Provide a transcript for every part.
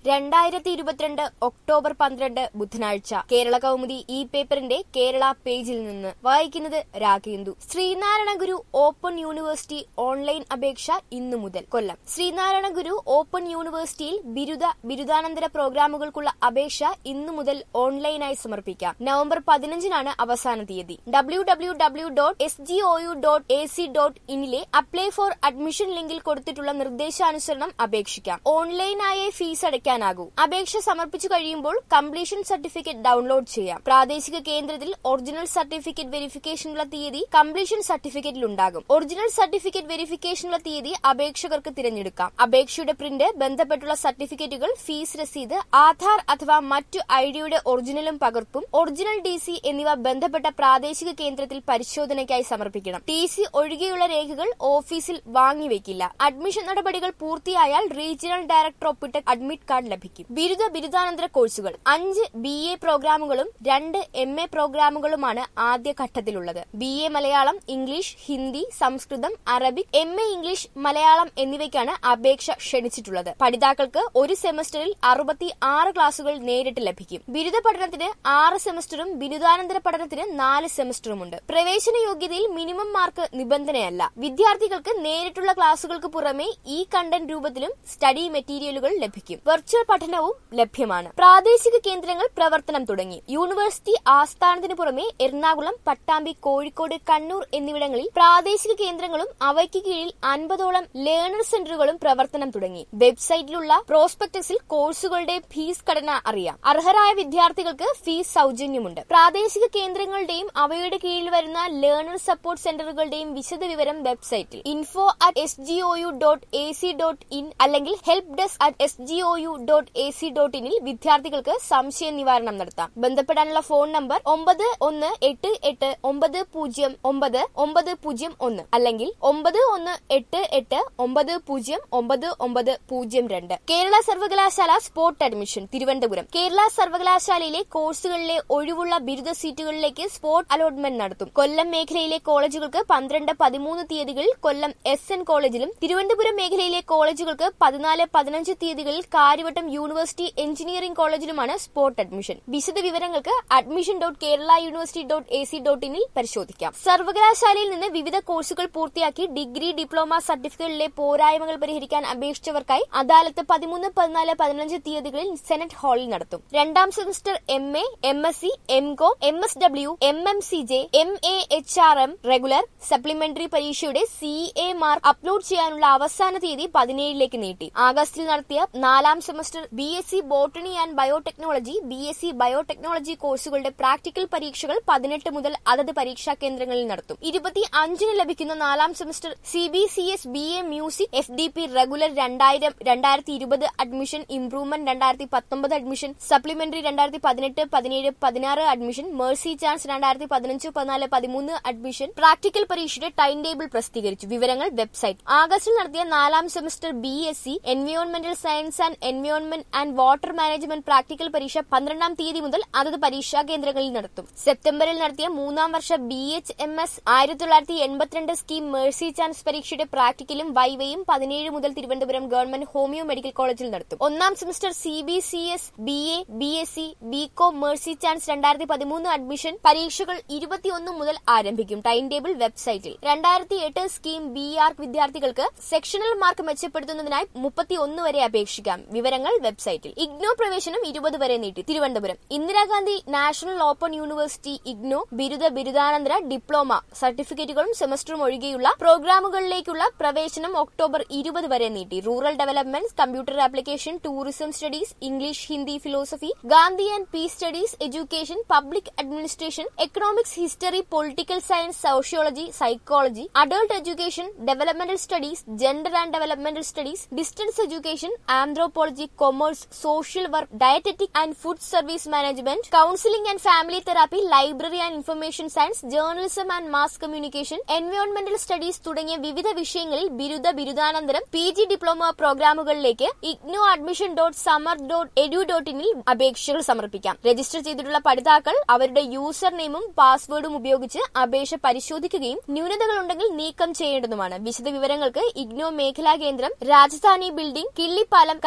രണ്ടായിരത്തി ഇരുപത്തിരണ്ട് ഒക്ടോബർ പന്ത്രണ്ട് ബുധനാഴ്ച കേരള കൗമുദി ഈ പേപ്പറിന്റെ കേരള പേജിൽ നിന്ന് വായിക്കുന്നത് Ragendu Sreenarayana Guru open university online അപേക്ഷ ഇന്നു മുതൽ കൊല്ലം ശ്രീനാരായണ ഗുരു ഓപ്പൺ യൂണിവേഴ്സിറ്റിയിൽ ബിരുദ ബിരുദാനന്തര പ്രോഗ്രാമുകൾക്കുള്ള അപേക്ഷ ഇന്നു മുതൽ ഓൺലൈനായി സമർപ്പിക്കാം നവംബർ പതിനഞ്ചിനാണ് അവസാന തീയതി W W W dot S G O U dot A C dot ഇനിലെ അപ്ലൈ ഫോർ അഡ്മിഷൻ ലിങ്കിൽ കൊടുത്തിട്ടുള്ള നിർദ്ദേശാനുസരണം അപേക്ഷിക്കാം ഓൺലൈനായേ ഫീസ് അടയ്ക്കാനാകൂ അപേക്ഷ സമർപ്പിച്ചു കഴിയുമ്പോൾ കംപ്ലീഷൻ സർട്ടിഫിക്കറ്റ് ഡൗൺലോഡ് ചെയ്യാം പ്രാദേശിക കേന്ദ്രത്തിൽ ഒറിജിനൽ സർട്ടിഫിക്കറ്റ് വെരിഫിക്കേഷനുള്ള തീയതി കംപ്ലീഷൻ സർട്ടിഫിക്കറ്റിൽ ഉണ്ടാകും ഒറിജിനൽ സർട്ടിഫിക്കറ്റ് വെരിഫിക്കേഷനുള്ള തീയതി അപേക്ഷകർക്ക് തിരഞ്ഞെടുക്കാം അപേക്ഷയുടെ പ്രിന്റ് ബന്ധപ്പെട്ടുള്ള സർട്ടിഫിക്കറ്റുകൾ ഫീസ് രസീത് ആധാർ അഥവാ മറ്റു ഐഡിയുടെ ഒറിജിനലും പകർപ്പും ഒറിജിനൽ ഡി സി എന്നിവ ബന്ധപ്പെട്ട പ്രാദേശിക കേന്ദ്രത്തിൽ പരിശോധനയ്ക്കായി സമർപ്പിക്കണം ടി സി ഒഴികെയുള്ള രേഖകൾ ഓഫീസിൽ വാങ്ങിവെക്കില്ല അഡ്മിഷൻ നടപടികൾ പൂർത്തിയായാൽ റീജിയണൽ ഡയറക്ടർ ഒപ്പിട്ട അഡ്മിറ്റ് കാർഡ് ലഭിക്കും ബിരുദ ബിരുദാനന്തര കോഴ്സുകൾ അഞ്ച് ബി എ പ്രോഗ്രാമുകളും രണ്ട് എം എ പ്രോഗ്രാമുകളുമാണ് ആദ്യ ഘട്ടത്തിലുള്ളത് B A Malayalam English Hindi Samskritam Arabic M A English Malayalam എന്നിവയ്ക്കാണ് അപേക്ഷ ക്ഷണിച്ചിട്ടുള്ളത് പഠിതാക്കൾക്ക് ഒരു സെമസ്റ്ററിൽ അറുപത്തി ആറ് ക്ലാസുകൾ നേരിട്ട് ലഭിക്കും ബിരുദ പഠനത്തിന് ആറ് സെമസ്റ്ററും ബിരുദാനന്തര പഠനത്തിന് നാല് സെമസ്റ്ററുമുണ്ട് പ്രവേശന യോഗ്യതയിൽ മിനിമം മാർക്ക് നിബന്ധനയല്ല വിദ്യാർത്ഥികൾക്ക് നേരിട്ടുള്ള ക്ലാസുകൾക്ക് പുറമെ ഈ കണ്ടന്റ് രൂപത്തിലും സ്റ്റഡി മെറ്റീരിയലുകൾ ലഭിക്കും വെർച്വൽ പഠനവും ലഭ്യമാണ് പ്രാദേശിക കേന്ദ്രങ്ങൾ പ്രവർത്തനം തുടങ്ങി യൂണിവേഴ്സിറ്റി ആസ്ഥാനത്തിന് പുറമെ എറണാകുളം പട്ടാമ്പി കോഴിക്കോട് കണ്ണൂർ എന്നിവിടങ്ങളിൽ പ്രാദേശിക കേന്ദ്രങ്ങളും അവയ്ക്ക് കീഴിൽ അൻപതോളം ലേണർ സെന്ററുകളും പ്രവർത്തനം തുടങ്ങി വെബ്സൈറ്റിലുള്ള പ്രോസ്പെക്ടസിൽ കോഴ്സുകളുടെ ഫീസ് ഘടന അറിയാം അർഹരായ വിദ്യാർത്ഥികൾക്ക് ഫീസ് സൗജന്യമുണ്ട് പ്രാദേശിക കേന്ദ്രങ്ങളുടെയും അവയുടെ കീഴിൽ വരുന്ന ലേണർ സപ്പോർട്ട് സെന്ററുകളുടെയും വിശദവിവരം വെബ്സൈറ്റിൽ info at S G O U dot A C dot in അല്ലെങ്കിൽ help desk at S G O U dot A C dot ഇനിൽ വിദ്യാർത്ഥികൾക്ക് സംശയ നിവാരണം നടത്താം ബന്ധപ്പെടാനുള്ള ഫോൺ നമ്പർ ഒമ്പത് ഒന്ന് എട്ട് എട്ട് ഒമ്പത് പൂജ്യം ഒമ്പത് ഒമ്പത് പൂജ്യം ഒന്ന് അല്ലെങ്കിൽ ഒമ്പത് ഒന്ന് എട്ട് എട്ട് ഒമ്പത് പൂജ്യം ഒമ്പത് ഒമ്പത് പൂജ്യം രണ്ട് കേരള സർവകലാശാല സ്പോർട്ട് അഡ്മിഷൻ തിരുവനന്തപുരം കേരള സർവകലാശാലയിലെ കോഴ്സുകളിലെ ഒഴിവുള്ള ബിരുദ സീറ്റുകളിലേക്ക് സ്പോർട്ട് അലോട്ട്മെന്റ് നടത്തും കൊല്ലം മേഖലയിലെ കോളേജുകൾക്ക് പന്ത്രണ്ട് പതിമൂന്ന് തീയതികളിൽ കൊല്ലം എസ് എൻ കോളേജിലും തിരുവനന്തപുരം മേഖലയിലെ കോളേജുകൾക്ക് പതിനാല് പതിനഞ്ച് തീയതികളിൽ കാര്യവട്ടം യൂണിവേഴ്സിറ്റി എഞ്ചിനീയറിംഗ് കോളേജിലുമാണ് സ്പോർട്ട് അഡ്മിഷൻ വിശദ വിവരങ്ങൾക്ക് admission dot Kerala university dot A C dot ഇനിൽ പരിശോധിക്കാം സർവകലാശാലയിൽ നിന്ന് വിവിധ കോഴ്സുകൾ പൂർത്തിയാക്കി ഡിഗ്രി ഡിപ്ലോമ സർട്ടിഫിക്കറ്റിലെ പോരായ്മകൾ പരിഹരിക്കാൻ അപേക്ഷിച്ചവർക്കായി അദാലത്ത് പതിമൂന്ന് പതിനാല് പതിനഞ്ച് തീയതികളിൽ സെനറ്റ് ഹാളിൽ നടത്തും രണ്ടാം semester M A M S C M Com M S W M M C J M A H R M regular supplementary പരീക്ഷയുടെ സി എ മാർക്ക് അപ്ലോഡ് ചെയ്യാനുള്ള അവസാന തീയതി പതിനേഴിലേക്ക് നീട്ടി ആഗസ്റ്റിൽ നടത്തിയ നാലാം semester B S C botany and biotechnology B S C biotechnology കോഴ്സുകളുടെ പ്രാക്ടിക്കൽ പരീക്ഷകൾ പതിനെട്ട് മുതൽ അതത് പരീക്ഷാ കേന്ദ്രങ്ങളിൽ നടത്തും ഇരുപത്തി അഞ്ചിന് ലഭിക്കുന്ന നാലാം semester C B C S B A music F D P regular രണ്ടായിരം രണ്ടായിരത്തി ഇരുപത് അഡ്മിഷൻ ഇംപ്രൂവ്മെന്റ് രണ്ടായിരത്തി പത്തൊമ്പത് അഡ്മിഷൻ സപ്ലിമെന്ററി രണ്ടായിരത്തി പതിനെട്ട് പതിനേഴ് പതിനാറ് അഡ്മിഷൻ മേഴ്സി ചാൻസ് രണ്ടായിരത്തി പതിനഞ്ച് പതിനാല് പതിമൂന്ന് അഡ്മിഷൻ പ്രാക്ടിക്കൽ പരീക്ഷയുടെ ടൈം ടേബിൾ പ്രസിദ്ധീകരിച്ചു വിവരങ്ങൾ വെബ്സൈറ്റ് ആഗസ്റ്റിൽ നടത്തിയ നാലാം സെമസ്റ്റർ ബി എസ് സി എൻവയോൺമെന്റൽ science and environment and water management practical പരീക്ഷ പന്ത്രണ്ടാം തീയതി മുതൽ അതത് പരീക്ഷാ കേന്ദ്രങ്ങളിൽ നടത്തും സെപ്റ്റംബറിൽ നടത്തിയ മൂന്നാം വർഷ ബി എച്ച് എം എസ് ആയിരത്തി തൊള്ളായിരത്തി എൺപത്തിരണ്ട് സ്കീം മേഴ്സി ചാൻസ് പരീക്ഷയുടെ പ്രാക്ടിക്കലും വൈവയും പതിനേഴ് മുതൽ തിരുവനന്തപുരം ഗവൺമെന്റ് ഹോമിയോ മെഡിക്കൽ കോളേജിൽ നടത്തും ഒന്നാം semester C B C S B A B S C B Com mercy chance രണ്ടായിരത്തി പതിമൂന്ന് അഡ്മിഷൻ പരീക്ഷകൾ ഇരുപത്തിയൊന്ന് മുതൽ ആരംഭിക്കും ടൈം ടേബിൾ വെബ്സൈറ്റിൽ രണ്ടായിരത്തി എട്ട് സ്കീം ബി ആർ വിദ്യാർത്ഥികൾക്ക് സെക്ഷണൽ മാർക്ക് മെച്ചപ്പെടുത്തുന്നതിനായി മുപ്പത്തിയൊന്ന് വരെ അപേക്ഷിക്കാം വിവരങ്ങൾ വെബ്സൈറ്റിൽ ഇഗ്നോ പ്രവേശനം ഇരുപത് വരെ നീട്ടി Thiruvananthapuram Indira Gandhi national open university IGNOU ബിരുദ ബിരുദാനന്തര ഡിപ്ലോമ സർട്ടിഫിക്കറ്റുകളും സെമസ്റ്ററും ഒഴികെയുള്ള പ്രോഗ്രാമുകളിലേക്കുള്ള പ്രവേശനം ഒക്ടോബർ ഇരുപത് വരെ നീട്ടി rural development computer application tourism studies English Hindi philosophy Gandhi and peace studies education public administration economics history political science sociology psychology adult education developmental studies gender and developmental studies distance education anthropology commerce social work dietetic and food service management counselling and family therapy library and information science journalism and mass communication എൻവയോൺമെന്റൽ studies തുടങ്ങിയ വിവിധ വിഷയങ്ങളിൽ ബിരുദ ബിരുദാനന്തരം P G diploma പ്രോഗ്രാമുകളിലേക്ക് IGNOU admission dot Samarth dot edu dot ഇനിൽ അപേക്ഷകൾ സമർപ്പിക്കാം രജിസ്റ്റർ ചെയ്തിട്ടുള്ള പഠിതാക്കൾ അവരുടെ യൂസർ നെയിമും പാസ്വേഡും ഉപയോഗിച്ച് അപേക്ഷ പരിശോധിക്കുകയും ന്യൂനതകൾ ഉണ്ടെങ്കിൽ നീക്കം ചെയ്യേണ്ടതുമാണ് വിശദ വിവരങ്ങൾക്ക് ഇഗ്നോ മേഖലാ കേന്ദ്രം Rajadhani building Killipalam Karamana P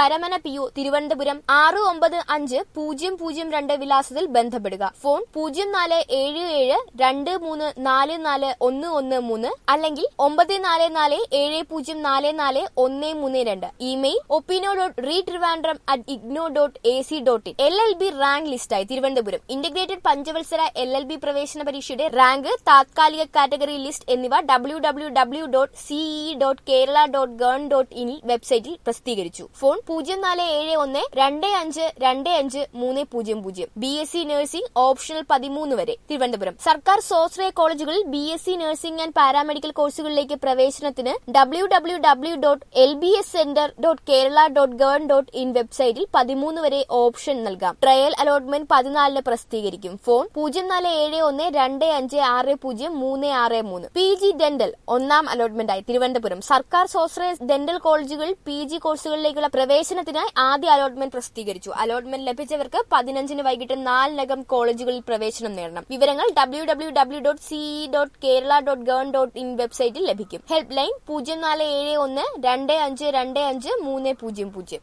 P O Thiruvananthapuram ആറ് ഒമ്പത് അഞ്ച് പൂജ്യം പൂജ്യം രണ്ട് വിലാസത്തിൽ ബന്ധപ്പെടുക ഫോൺ പൂജ്യം നാല് ഏഴ് ഏഴ് രണ്ട് മൂന്ന് നാല് നാല് ഒന്ന് ഒന്ന് മൂന്ന് അല്ലെങ്കിൽ ഒമ്പത് നാല് നാല് ഏഴ് പൂജ്യം നാല് നാല് ഒന്ന് മൂന്ന് രണ്ട് ഇമെയിൽ ഒപ്പിനോ ഡോട്ട് റീ Trivandrum at IGNOU dot A C dot in L L B rank ലിസ്റ്റായി തിരുവനന്തപുരം ഇന്റഗ്രേറ്റഡ് പഞ്ചവത്സര എൽ എൽ ബി പ്രവേശന പരീക്ഷയുടെ റാങ്ക് താത്കാലിക കാറ്റഗറി ലിസ്റ്റ് എന്നിവ W W W dot CE dot Kerala dot gov dot in വെബ്സൈറ്റിൽ പ്രസിദ്ധീകരിച്ചു ഫോൺ പൂജ്യം നാല് ഏഴ് ഒന്ന് രണ്ട് അഞ്ച് രണ്ട് അഞ്ച് മൂന്ന് പൂജ്യം പൂജ്യം B S C nursing optional പതിമൂന്ന് വരെ തിരുവനന്തപുരം സർക്കാർ സ്വാശ്രയ കോളേജുകളിൽ B S C nursing and paramedical കോഴ്സുകളിലേക്ക് പ്രവേശനത്തിന് W W W dot L B S centre dot Kerala dot gov dot in വെബ്സൈറ്റിൽ പതിമൂന്ന് വരെ ഓപ്ഷൻ നൽകാം ട്രയൽ അലോട്ട്മെന്റ് പതിനാലിന് പ്രസിദ്ധീകരിക്കും ഫോൺ പൂജ്യം നാല് ഏഴ് ഒന്ന് രണ്ട് അഞ്ച് ആറ് പൂജ്യം മൂന്ന് ആറ് മൂന്ന് പി ജി ഡെന്റൽ ഒന്നാം അലോട്ട്മെന്റായി തിരുവനന്തപുരം സർക്കാർ സ്വാശ്രയ ഡെന്റൽ കോളേജുകളിൽ പി ജി കോഴ്സുകളിലേക്കുള്ള പ്രവേശനത്തിനായി ആദ്യ അലോട്ട്മെന്റ് പ്രസിദ്ധീകരിച്ചു അലോട്ട്മെന്റ് ലഭിച്ചവർക്ക് പതിനഞ്ചിന് വൈകിട്ട് നാലിനകം കോളേജുകളിൽ പ്രവേശനം നേടണം വിവരങ്ങൾ W W W dot CE dot Kerala dot gov dot in വെബ്സൈറ്റിൽ ലഭിക്കും ഹെൽപ്പ് ലൈൻ പൂജ്യം നാല് ഏഴ് ഒന്ന് രണ്ട് അഞ്ച് രണ്ട് അഞ്ച് മൂന്ന് പൂജ്യം പൂജ്യം